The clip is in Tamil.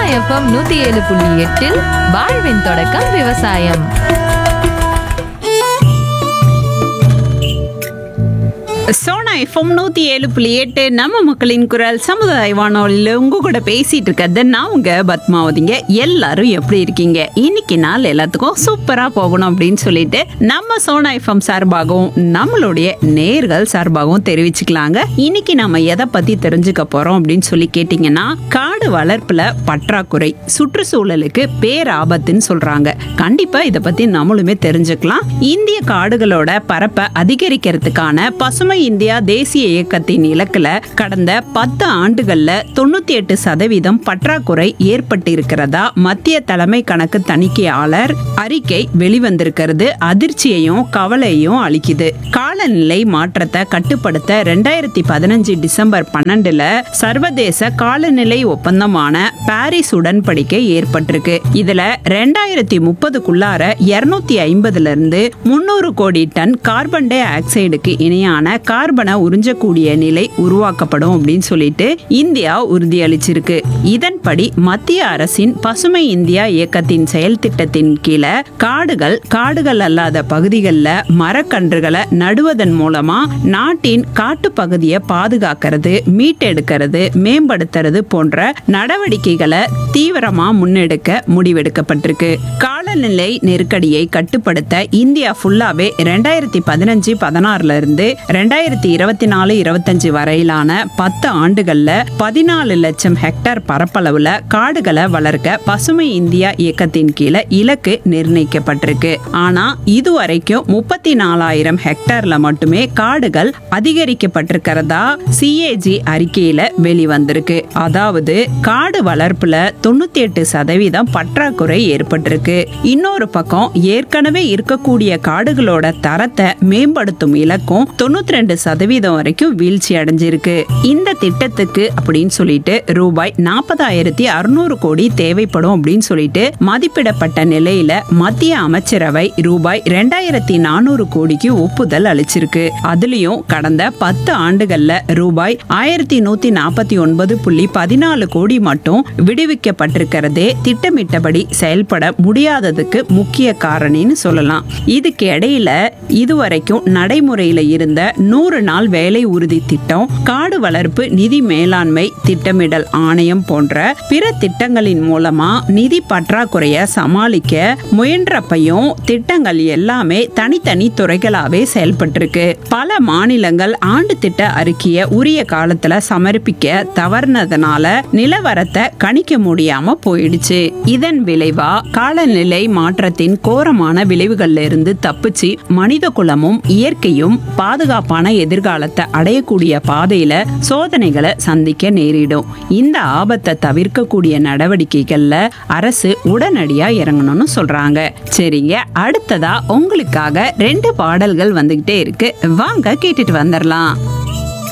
எஃப்எம் நூத்தி ஏழு புள்ளி எட்டில் வாழ்வின் தொடக்கம் விவசாயம் சோனா எஃப்எம் நூத்தி ஏழு புள்ளி எட்டு நம்ம மக்களின் குரல் சமுதாய வானொலியில் உங்க கூட பேசிட்டு இருக்கிறது நான் உங்க பத்மாவதிங்க எல்லாரும் எப்படி இருக்கீங்க இன்னைக்கு நாள் எல்லாத்துக்கும் சூப்பரா போகணும் அப்படின்னு சொல்லிட்டு நம்ம சோனா எஃப்எம் சார்பாகவும் நம்மளுடைய நேர்கள் சார்பாகவும் தெரிவிச்சுக்கலாங்க இன்னைக்கு நம்ம எதை பத்தி தெரிஞ்சுக்க போறோம் அப்படின்னு சொல்லி கேட்டீங்கன்னா காடு வளர்ப்புல பற்றாக்குறை சுற்றுச்சூழலுக்கு பேராபத்துன்னு சொல்றாங்க கண்டிப்பா இதை பத்தி நம்மளுமே தெரிஞ்சுக்கலாம் இந்திய காடுகளோட பரப்பை அதிகரிக்கிறதுக்கான பசுமை இந்தியா தேசிய இயக்கத்தின் இலக்குல கடந்த பத்து ஆண்டுகள்ல தொண்ணூத்தி எட்டு சதவீதம் பற்றாக்குறை ஏற்பட்டு இருக்கிறதா மத்திய தலைமை கணக்கு தணிக்கையாளர் அறிக்கை வெளிவந்திருக்கிறது அதிர்ச்சியையும் கவலையும் அளிக்குது காலநிலை மாற்றத்தை கட்டுப்படுத்த ரெண்டாயிரத்தி பதினஞ்சு டிசம்பர் பன்னெண்டுல சர்வதேச காலநிலை ஒப்பந்தமான பாரிஸ் உடன்படிக்கை ஏற்பட்டிருக்கு இதுல ரெண்டாயிரத்தி முப்பதுக்குள்ளார இருநூத்தி ஐம்பதுல இருந்து முன்னூறு கோடி டன் கார்பன் டை ஆக்சைடுக்கு இணையான கார்பனை உறிஞ்சக்கூடிய நிலை உருவாக்கப்படும் அப்படின்னு சொல்லிட்டு இந்தியா உறுதியளிச்சிருக்கு இதன்படி மத்திய அரசின் பசுமை இந்தியா இயக்கத்தின் செயல் திட்டத்தின் கீழே காடுகள் காடுகள் அல்லாத பகுதிகளில் மரக்கன்றுகளை நடுவதன் மூலமா நாட்டின் காட்டு பகுதியை பாதுகாக்கிறது மீட்டெடுக்கிறது மேம்படுத்துறது போன்ற நடவடிக்கைகளை தீவிரமா முன்னெடுக்க முடிவெடுக்கப்பட்டிருக்கு காலநிலை நெருக்கடியை கட்டுப்படுத்த இந்தியா ஃபுல்லாவே ரெண்டாயிரத்தி பதினஞ்சு பதினாறுல இருந்து ரெண்டாயிரத்தி இருபத்தி நாலு இருபத்தஞ்சு வரையிலான பத்து ஆண்டுகள்ல பதினாலு லட்சம் ஹெக்டேர் பரப்பளவுல காடுகளை வளர்க்க பசுமை இந்தியா இயக்கத்தின் கீழே இலக்கு நிர்ணயிக்கப்பட்டிருக்கு ஆனா இதுவரைக்கும் முப்பத்தி நாலாயிரம் ஹெக்டேர்ல மட்டுமே காடுகள் அதிகரிக்கப்பட்டிருக்கிறதா சிஏஜி அறிக்கையில வெளிவந்திருக்கு அதாவது காடு வளர்ப்புல தொண்ணூத்தி எட்டு சதவீதம் பற்றாக்குறை ஏற்பட்டிருக்கு இன்னொரு பக்கம் ஏற்கனவே இருக்கக்கூடிய காடுகளோட தரத்தை மேம்படுத்தும் இலக்கும் தொண்ணூத்தி ரெண்டு சதவீதம் வரைக்கும் வீழ்ச்சி அடைஞ்சிருக்கு இந்த திட்டத்துக்கு அப்படின்னு சொல்லிட்டு ரூபாய் நாற்பதாயிரத்தி அறுநூறு கோடி தேவைப்படும் அப்படின்னு சொல்லிட்டு மதிப்பிடப்பட்ட நிலையில மத்திய அமைச்சரவை ரூபாய் ரெண்டாயிரத்தி நானூறு கோடிக்கு ஒப்புதல் அளிச்சிருக்கு அதுலயும் கடந்த பத்து ஆண்டுகள்ல ரூபாய் ஆயிரத்தி நூத்தி நாற்பத்தி ஒன்பது புள்ளி பதினாலு கோடி மட்டும் விடுவிக்கப்பட்டிருக்கிறதே திட்டமிட்டபடி செயல்பட முடியாததுக்கு முக்கிய காரணின்னு சொல்லலாம் இதுக்கு இடையில இதுவரைக்கும் நடைமுறையில இருந்த நூறு நாள் வேலை உறுதி திட்டம் காடு வளர்ப்பு நிதி மேலாண்மை திட்டமிடல் ஆணையம் போன்ற பிற திட்டங்களின் மூலமா நிதி பற்றாக்குறைய சமாளிக்க முயன்றப்பையும் திட்டங்கள் எல்லாமே தனித்தனி துறைகளாவே செயல்பட்டிருக்கு பல மாநிலங்கள் ஆண்டு திட்ட அறிக்கையை உரிய காலத்துல சமர்ப்பிக்க தவறுனதுனால நிலவரத்தை கணிக்க முடியாம போயிடுச்சு இதன் விளைவா காலநிலை மாற்றத்தின் கோரமான விளைவுகள்ல இருந்து தப்பிச்சு மனித குலமும் இயற்கையும் பாதுகாப்பான எதிர்காலத்தை அடையக்கூடிய பாதையில சோதனைகளை சந்திக்க நேரிடும் இந்த ஆபத்தை தவிர்க்கக்கூடிய நடவடிக்கைகள்ல அரசு உடனடியா இறங்கணும்னு சொல்றாங்க சரிங்க அடுத்ததா உங்களுக்காக ரெண்டு பாடல்கள் வந்துகிட்டே இருக்கு வாங்க கேட்டுட்டு வந்துடலாம்